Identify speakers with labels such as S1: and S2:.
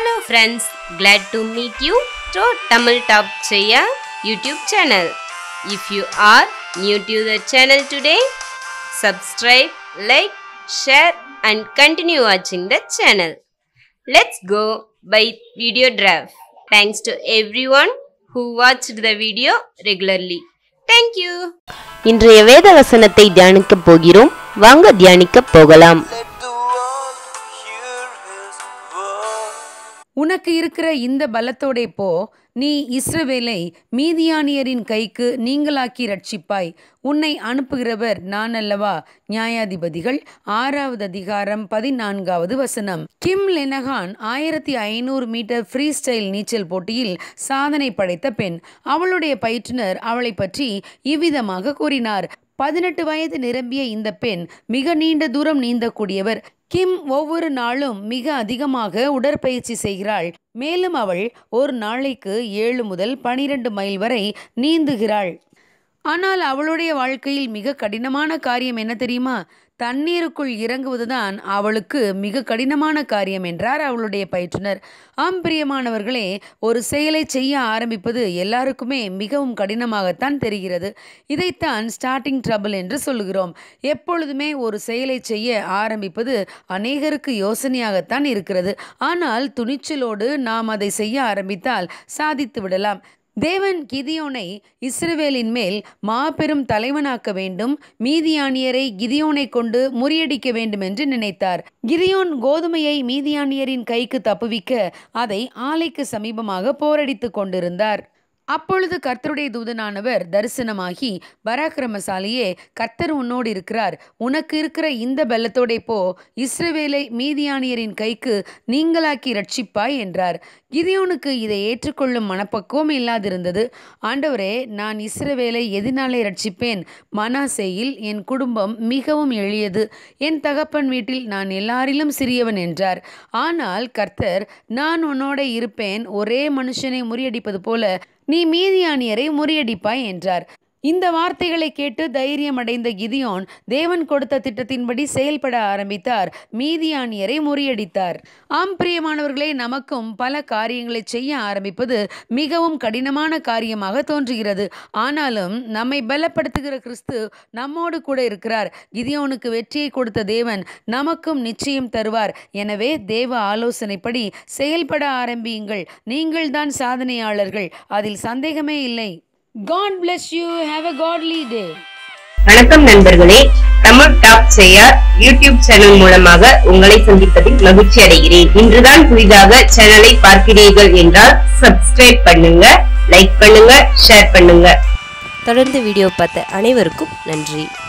S1: Hello friends, glad to meet you to Tamil Top Chaya YouTube channel. If you are new to the channel today, subscribe, like, share and continue watching the channel. Let's go by video draft. Thanks to everyone who watched the video regularly. Thank you.
S2: இன்றைய வேத வசனத்தை தியானிக்கப் போகிறோம் வாங்க தியானிக்கப் போகலாம்
S3: Let the world hear his word.
S4: உனக்கு இருக்கிற இந்த பலத்தோடே போ நீ இஸ்ரவேலை மீதியானியரின் கைக்கு நீங்களாக்கி ரட்சிப்பாய் உன்னை அனுப்புகிறவர் நான் அல்லவா நியாயாதிபதிகள் ஆறாவது அதிகாரம் பதினான்காவது வசனம் கிம் லெனகான் ஆயிரத்தி ஐநூறு மீட்டர் ஃப்ரீ ஸ்டைல் நீச்சல் போட்டியில் சாதனை படைத்த பெண் அவளுடைய பயிற்றுனர் அவளை பற்றி இவ்விதமாக கூறினார் பதினெட்டு வயது நிரம்பிய இந்த பெண் மிக நீண்ட தூரம் நீந்தக்கூடியவர் கிம் ஒவ்வொரு நாளும் மிக அதிகமாக உடற்பயிற்சி செய்கிறாள் மேலும் அவள் ஒரு நாளைக்கு ஏழு முதல் பனிரெண்டு மைல் வரை நீந்துகிறாள் ஆனால் அவளுடைய வாழ்க்கையில் மிக கடினமான காரியம் என்ன தெரியுமா தண்ணீருக்குள் இறங்குவதுதான் அவளுக்கு மிக கடினமான காரியம் என்றார் அவளுடைய பயிற்றுனர் ஆம் பிரியமானவர்களே ஒரு செயலை செய்ய ஆரம்பிப்பது எல்லாருக்குமே மிகவும் கடினமாகத்தான் தெரிகிறது இதைத்தான் ஸ்டார்டிங் ட்ரபிள் என்று சொல்லுகிறோம் எப்பொழுதுமே ஒரு செயலை செய்ய ஆரம்பிப்பது அநேகருக்கு யோசனையாகத்தான் இருக்கிறது ஆனால் துணிச்சலோடு நாம் அதை செய்ய ஆரம்பித்தால் சாதித்து விடலாம் தேவன் கிதியோனை இஸ்ரவேலின் மேல் மாபெரும் தலைவனாக்க வேண்டும் மீதியானியரை கிதியோனை கொண்டு முறியடிக்க வேண்டும் என்று நினைத்தார் கிதியோன் கோதுமையை மீதியானியரின் கைக்கு தப்புவிக்க அதை ஆலைக்கு சமீபமாக போரடித்துக் கொண்டிருந்தார் அப்பொழுது கர்த்தருடைய தூதனானவர் தரிசனமாகி பராக்கிரமசாலியே கர்த்தர் உன்னோடு இருக்கிறார் உனக்கு இருக்கிற இந்த பெல்லத்தோடே போ இஸ்ரவேலை மீதியானியரின் கைக்கு நீங்களாக்கி ரட்சிப்பாய் என்றார் கிதியோனுக்கு இதை ஏற்றுக்கொள்ளும் மனப்பக்குவம் இல்லாதிருந்தது ஆண்டவரே நான் இஸ்ரவேலை எதினாலே ரட்சிப்பேன் மனாசேயில் என் குடும்பம் மிகவும் எளியது என் தகப்பன் வீட்டில் நான் எல்லாரிலும் சிறியவன் என்றார் ஆனால் கர்த்தர் நான் உன்னோட இருப்பேன் ஒரே மனுஷனை முறியடிப்பது போல நீ மீதியானியரை முறியடிப்பாய் என்றார் இந்த வார்த்தைகளை கேட்டு தைரியம் அடைந்த கிதியோன் தேவன் கொடுத்த திட்டத்தின்படி செயல்பட ஆரம்பித்தார் மீதியானியரை முறியடித்தார் ஆம் பிரியமானவர்களே நமக்கும் பல காரியங்களை செய்ய ஆரம்பிப்பது மிகவும் கடினமான காரியமாக தோன்றுகிறது ஆனாலும் நம்மை பலப்படுத்துகிற கிறிஸ்து நம்மோடு கூட இருக்கிறார் கிதியோனுக்கு வெற்றியை கொடுத்த தேவன் நமக்கும் நிச்சயம் தருவார் எனவே தேவ ஆலோசனைப்படி செயல்பட ஆரம்பியுங்கள் நீங்கள்தான் சாதனையாளர்கள் அதில் சந்தேகமே இல்லை God bless you have a godly day
S1: வணக்கம் நண்பர்களே தமிழ் டாப் செய்ய யூடியூப் சேனல் மூலமாக உங்களை சந்திப்பதில் மகிழ்ச்சி அடைகிறேன் இன்றுதான் புதிதாக சேனலை பார்க்கிறீர்கள் என்றால் சப்ஸ்கிரைப் பண்ணுங்க லைக் பண்ணுங்க ஷேர் பண்ணுங்க
S2: தொடர்ந்து வீடியோ பார்த்த அனைவருக்கும் நன்றி